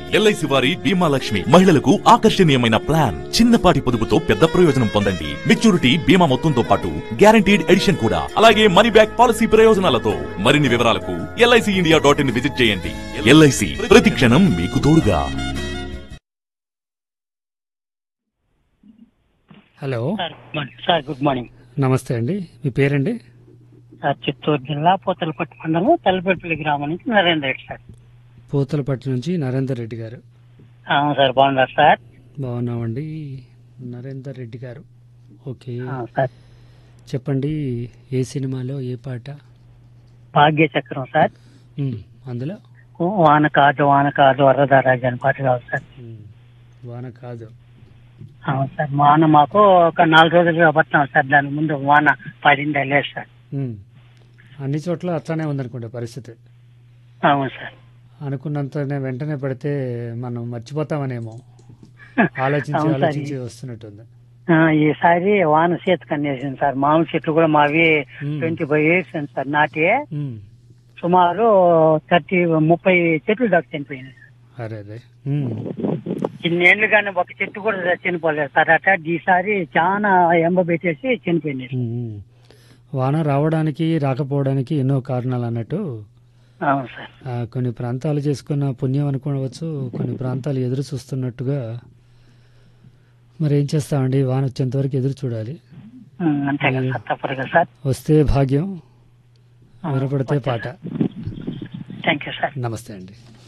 LIC వారి బీమా లక్ష్మి మహిళలకు ఆకర్షణీయమైన ప్లాన్ చిన్నపాటి పొదుపుతో పెద్ద ప్రయోజనం పొందండి మెచ్యూరిటీ బీమా మొత్తంతో పాటు గ్యారంటీడ్ ఎడిషన్ కూడా అలాగే మనీ బ్యాక్ పాలసీ ప్రయోజనాలతో మరిన్ని వివరాలకు LIC India dot in visit చేయండి ఎల్ఐసి ప్రతి క్షణం మీకు తోడుగా hello sir good morning sir good morning నమస్తే అండి మీ పేరండి సార్ చిత్తూరు జిల్లా పోతలపట్టు మండలం తలపెట్పల్లి గ్రామం నుంచి నరేంద్ర రెడ్డి సార్ పూతలపట్టు నుంచి నరేందర్ రెడ్డి గారు అవును సార్ బాగున్నారు సార్ బాగున్నామండి నరేందర్ రెడ్డి గారు ఓకే అవును సార్ చెప్పండి ఏ సినిమాలో ఏ పాట భాగ్య చక్రం సార్ ఉమ్, అందులో వాన కాదు వాన కాదు వరదరాజు అని పాట కావాలి సార్ ఉమ్, వాన కాదు అవును సార్ వాన మాకు ఒక నాలుగు రోజులుగా పట్టినాం సార్ దాని ముందు వాన పడిందా లేదు సార్ ఉమ్, అన్ని చోట్ల అట్లానే ఉందనుకుంటా పరిస్థితి అవును సార్ అనుకున్నంతనే వెంటనే పడితే మనం మర్చిపోతామనేమో ఆలోచించి అవును సార్. ఆలోచించి వస్తున్నట్టుంది ఆ, ఈసారి వాన చేతి కన్నేసింది సార్ మామూలు చెట్లు కూడా మావి ఉమ్, ట్వంటీ ఫైవ్ ఇయర్స్ సార్ నాటి ఉమ్, సుమారు థర్టీ ముప్పై చెట్లు దాకా చనిపోయినాయి సార్ అరే అరే ఉమ్, ఇన్నేళ్లు కానీ ఒక చెట్టు కూడా చనిపోలేదు సార్ అట్లా ఈసారి చాలా ఎంబ పెట్టేసి చనిపోయింది ఉమ్, ఉమ్. వాన రావడానికి రాకపోవడానికి ఎన్నో కారణాలు అన్నట్టు అవును సార్ ఆ, కొన్ని ప్రాంతాలు చేసుకున్న పుణ్యం అనుకోవచ్చు కొన్ని ప్రాంతాలు ఎదురు చూస్తున్నట్టుగా మరి ఏం చేస్తామండి వాన వచ్చేంత వరకు ఎదురు చూడాలి ఉమ్, అంతే కదా సార్ తప్పదు కదా సార్ వస్తే భాగ్యం వినపడితే పాట థ్యాంక్ యూ సార్ నమస్తే అండి